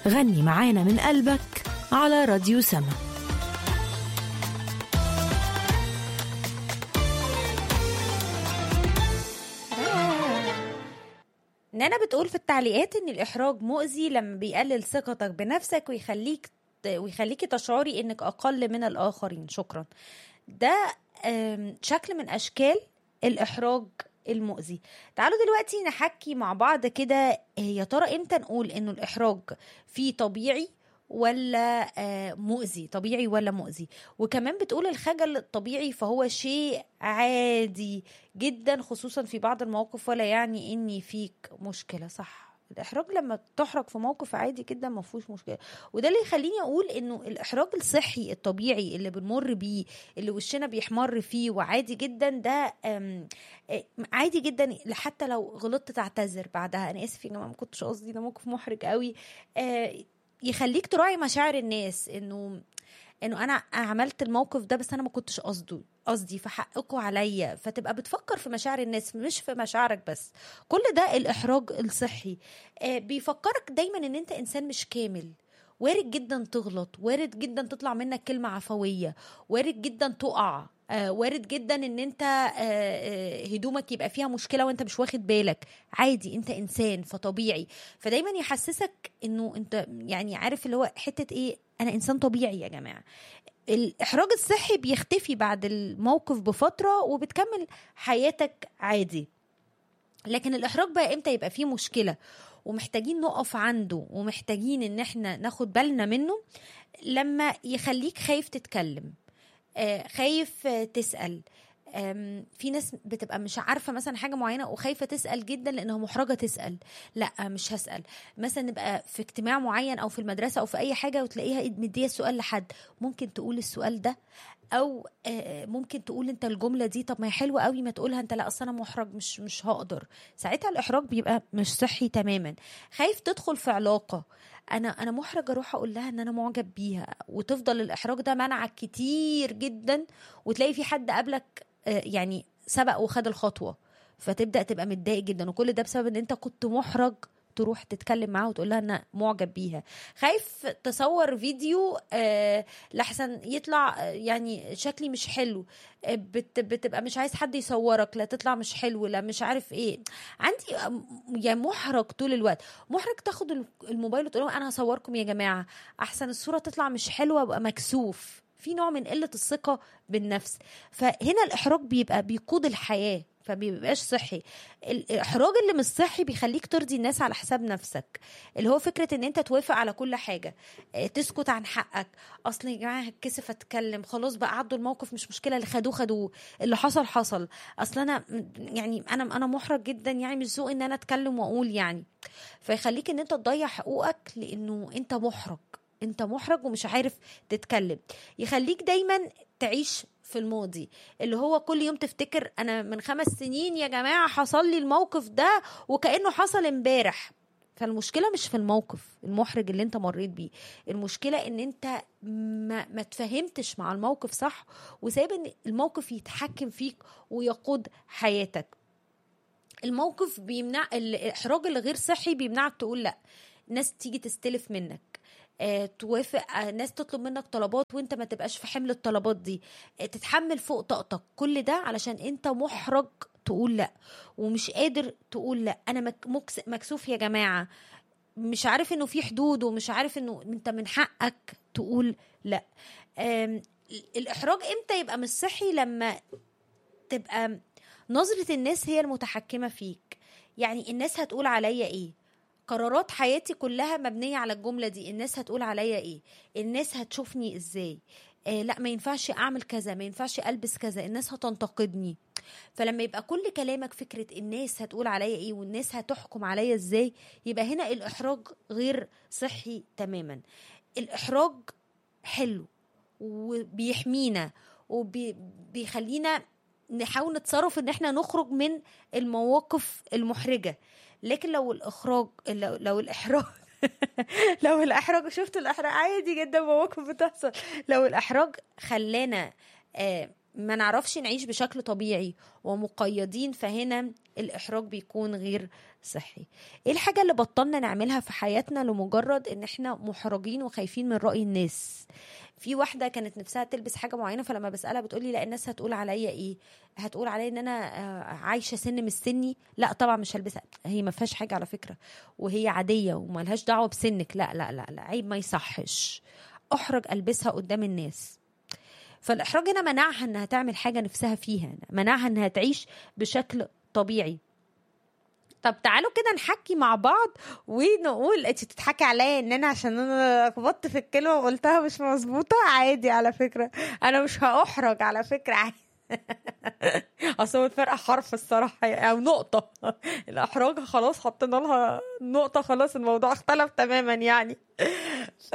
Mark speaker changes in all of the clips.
Speaker 1: غني معانا من قلبك على راديو سما
Speaker 2: نانا بتقول في التعليقات ان الاحراج مؤذي لما بيقلل ثقتك بنفسك ويخليك ويخليكي تشعري انك اقل من الاخرين شكرا ده آم، شكل من اشكال الاحراج المؤذي تعالوا دلوقتي نحكي مع بعض كده يا ترى امتى نقول انه الاحراج فيه طبيعي ولا آه، مؤذي طبيعي ولا مؤذي وكمان بتقول الخجل الطبيعي فهو شيء عادي جدا خصوصا في بعض المواقف ولا يعني اني فيك مشكله صح الاحراج لما تحرج في موقف عادي جدا ما فيهوش مشكله وده اللي يخليني اقول انه الاحراج الصحي الطبيعي اللي بنمر بيه اللي وشنا بيحمر فيه وعادي جدا ده أم، آه، عادي جدا حتى لو غلطت تعتذر بعدها انا اسف يا جماعه ما كنتش قصدي ده موقف محرج قوي آه، يخليك تراعي مشاعر الناس انه انه انا عملت الموقف ده بس انا ما كنتش قصده قصدي فحقكم عليا فتبقى بتفكر في مشاعر الناس مش في مشاعرك بس كل ده الاحراج الصحي آه، بيفكرك دايما ان انت انسان مش كامل وارد جدا تغلط وارد جدا تطلع منك كلمة عفوية وارد جدا تقع آه، وارد جدا ان انت آه، آه، هدومك يبقى فيها مشكله وانت مش واخد بالك عادي انت انسان فطبيعي فدايما يحسسك انه انت يعني عارف اللي هو حته ايه انا انسان طبيعي يا جماعه الاحراج الصحي بيختفي بعد الموقف بفتره وبتكمل حياتك عادي لكن الاحراج بقى امتى يبقى فيه مشكله ومحتاجين نقف عنده ومحتاجين ان احنا ناخد بالنا منه لما يخليك خايف تتكلم آه، خايف آه، تسأل آم، في ناس بتبقى مش عارفه مثلا حاجه معينه وخايفه تسال جدا لانها محرجه تسال لا مش هسال مثلا نبقى في اجتماع معين او في المدرسه او في اي حاجه وتلاقيها مديه السؤال لحد ممكن تقول السؤال ده او آه، ممكن تقول انت الجمله دي طب ما هي حلوه قوي ما تقولها انت لا اصل انا محرج مش مش هقدر ساعتها الاحراج بيبقى مش صحي تماما خايف تدخل في علاقه انا انا محرج اروح اقول لها ان انا معجب بيها وتفضل الاحراج ده منعك كتير جدا وتلاقي في حد قبلك آه، يعني سبق وخد الخطوه فتبدا تبقى متضايق جدا وكل ده بسبب ان انت كنت محرج تروح تتكلم معاها وتقول لها انا معجب بيها خايف تصور فيديو آه لحسن يطلع آه، يعني شكلي مش حلو آه، بت بتبقى مش عايز حد يصورك لا تطلع مش حلو لا مش عارف ايه عندي آه، يعني محرج طول الوقت محرج تاخد ال- الموبايل وتقول لهم انا هصوركم يا جماعه احسن الصوره تطلع مش حلوه ابقى مكسوف في نوع من قله الثقه بالنفس فهنا الاحراج بيبقى بيقود الحياه فبيبقاش صحي الاحراج اللي مش صحي بيخليك ترضي الناس على حساب نفسك اللي هو فكره ان انت توافق على كل حاجه آه، تسكت عن حقك اصل يا جماعه هتكسف اتكلم خلاص بقى عدوا الموقف مش مشكله اللي خدوه خدوه اللي حصل حصل اصل انا يعني انا انا محرج جدا يعني مش ذوق ان انا اتكلم واقول يعني فيخليك ان انت تضيع حقوقك لانه انت محرج انت محرج ومش عارف تتكلم يخليك دايما تعيش في الماضي اللي هو كل يوم تفتكر انا من خمس سنين يا جماعه حصل لي الموقف ده وكانه حصل امبارح فالمشكله مش في الموقف المحرج اللي انت مريت بيه المشكله ان انت ما, ما تفهمتش مع الموقف صح وسايب ان الموقف يتحكم فيك ويقود حياتك الموقف بيمنع الاحراج الغير صحي بيمنعك تقول لا ناس تيجي تستلف منك آه، توافق آه، ناس تطلب منك طلبات وانت ما تبقاش في حمل الطلبات دي آه، تتحمل فوق طاقتك كل ده علشان انت محرج تقول لا ومش قادر تقول لا انا مك- مكس- مكسوف يا جماعه مش عارف انه في حدود ومش عارف انه انت من حقك تقول لا آم، الاحراج امتى يبقى مش صحي لما تبقى نظرة الناس هي المتحكمة فيك يعني الناس هتقول عليا ايه قرارات حياتي كلها مبنية على الجملة دي الناس هتقول عليا ايه الناس هتشوفني ازاي آه لا ما ينفعش اعمل كذا ما ينفعش البس كذا الناس هتنتقدني فلما يبقى كل كلامك فكرة الناس هتقول عليا ايه والناس هتحكم عليا ازاي يبقى هنا الاحراج غير صحي تماما الاحراج حلو وبيحمينا وبيخلينا نحاول نتصرف ان احنا نخرج من المواقف المحرجة لكن لو الاخراج لو, لو الاحراج لو الاحراج شفت الاحراج عادي جدا مواقف بتحصل لو الاحراج خلانا آه ما نعرفش نعيش بشكل طبيعي ومقيدين فهنا الإحراج بيكون غير صحي ايه الحاجة اللي بطلنا نعملها في حياتنا لمجرد ان احنا محرجين وخايفين من رأي الناس في واحدة كانت نفسها تلبس حاجة معينة فلما بسألها بتقولي لا الناس هتقول عليا ايه هتقول عليا ان انا آه، عايشة سن مش سني لا طبعا مش هلبسها هي ما فيهاش حاجة على فكرة وهي عادية وملهاش دعوة بسنك لا لا لا لا عيب ما يصحش احرج البسها قدام الناس فالاحراج هنا منعها انها تعمل حاجه نفسها فيها منعها انها تعيش بشكل طبيعي طب تعالوا كده نحكي مع بعض ونقول انت تضحكي عليا ان انا عشان انا لخبطت في الكلمه وقلتها مش مظبوطه عادي على فكره انا مش هاحرج على فكره عادي اصل هو الفرق حرف الصراحه او نقطه الاحراج خلاص حطينا لها نقطه خلاص الموضوع اختلف تماما يعني ف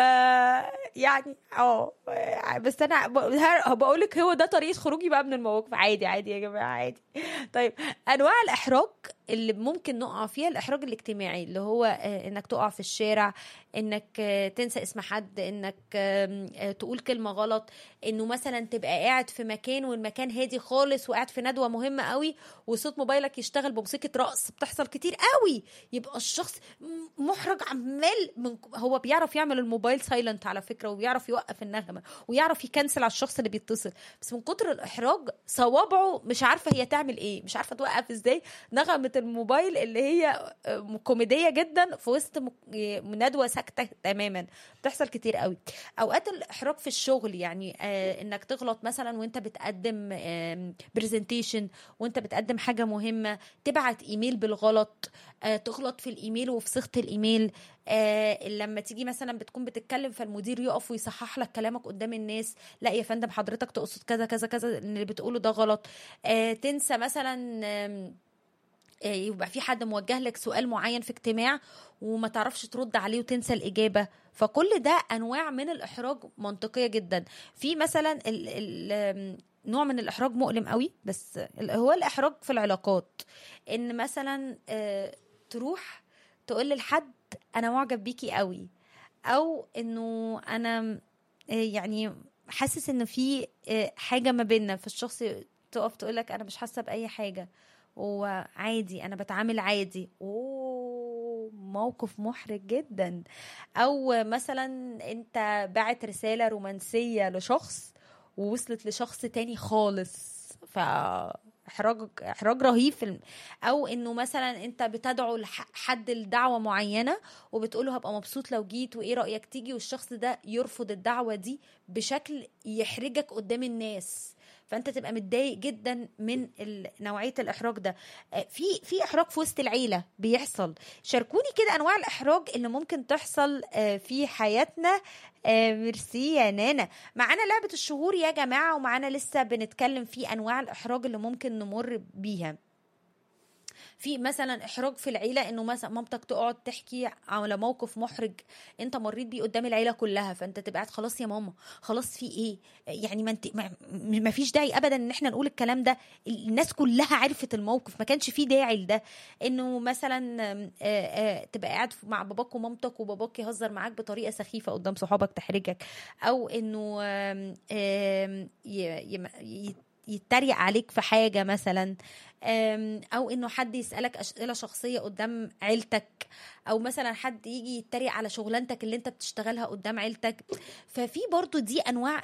Speaker 2: يعني اه بس انا بقول لك هو ده طريقه خروجي بقى من المواقف عادي عادي يا جماعه عادي طيب انواع الاحراج اللي ممكن نقع فيها الاحراج الاجتماعي اللي هو آه، انك تقع في الشارع انك آه، تنسى اسم حد انك آم، آه، تقول كلمه غلط انه مثلا تبقى قاعد في مكان والمكان هادي خالص وقاعد في ندوه مهمه قوي وصوت موبايلك يشتغل بموسيقى رقص بتحصل كتير قوي يبقى الشخص م- محرج عمال من هو بيعرف يعمل الموبايل سايلنت على فكره وبيعرف يوقف النغمه ويعرف يكنسل على الشخص اللي بيتصل بس من كتر الاحراج صوابعه مش عارفه هي تعمل ايه مش عارفه توقف ازاي نغمه الموبايل اللي هي آه، كوميديه جدا في وسط مك- ندوه ساكته تماما بتحصل كتير قوي اوقات الاحراج في الشغل يعني آه انك تغلط مثلا وانت بتقدم برزنتيشن وانت بتقدم حاجه مهمه تبعت ايميل بالغلط آه تغلط في الايميل وفي صيغه الايميل آه لما تيجي مثلا بتكون بتتكلم فالمدير يقف ويصحح لك كلامك قدام الناس لا يا فندم حضرتك تقصد كذا كذا كذا اللي بتقوله ده غلط آه تنسى مثلا آم، آه، يبقى في حد موجه لك سؤال معين في اجتماع وما تعرفش ترد عليه وتنسى الإجابة فكل ده أنواع من الإحراج منطقية جدا في مثلا ال ال آم، نوع من الإحراج مؤلم قوي بس ال- هو الإحراج في العلاقات إن مثلا آه، تروح تقول لحد أنا معجب بيكي قوي أو إنه أنا آه، يعني حاسس إن في آه، حاجة ما بيننا فالشخص تقف تقول لك أنا مش حاسة بأي حاجة وعادي انا بتعامل عادي اوه موقف محرج جدا او مثلا انت بعت رسالة رومانسية لشخص ووصلت لشخص تاني خالص ف احراج احراج رهيب في الم... او انه مثلا انت بتدعو لح- حد لدعوه معينه وبتقوله هبقى مبسوط لو جيت وايه رايك تيجي والشخص ده يرفض الدعوه دي بشكل يحرجك قدام الناس فانت تبقى متضايق جدا من ال- نوعيه الاحراج ده آه، في في احراج في وسط العيله بيحصل شاركوني كده انواع الاحراج اللي ممكن تحصل آه، في حياتنا آه، ميرسي يا نانا معانا لعبه الشهور يا جماعه ومعانا لسه بنتكلم في انواع الاحراج اللي ممكن نمر بيها في مثلا احراج في العيله انه مثلا مامتك تقعد تحكي على موقف محرج انت مريت بيه قدام العيله كلها فانت تبقى قاعد خلاص يا ماما خلاص في ايه يعني ما انت ما- ما فيش داعي ابدا ان احنا نقول الكلام ده الناس كلها عرفت الموقف ما كانش في داعي لده انه مثلا آم، آه، آه، تبقى قاعد مع باباك ومامتك وباباك يهزر معاك بطريقه سخيفه قدام صحابك تحرجك او انه آم، آم، ي- يم- ي- يتريق عليك في حاجه مثلا أم، او انه حد يسالك اسئله شخصيه قدام عيلتك او مثلا حد يجي يتريق على شغلانتك اللي انت بتشتغلها قدام عيلتك ففي برضو دي انواع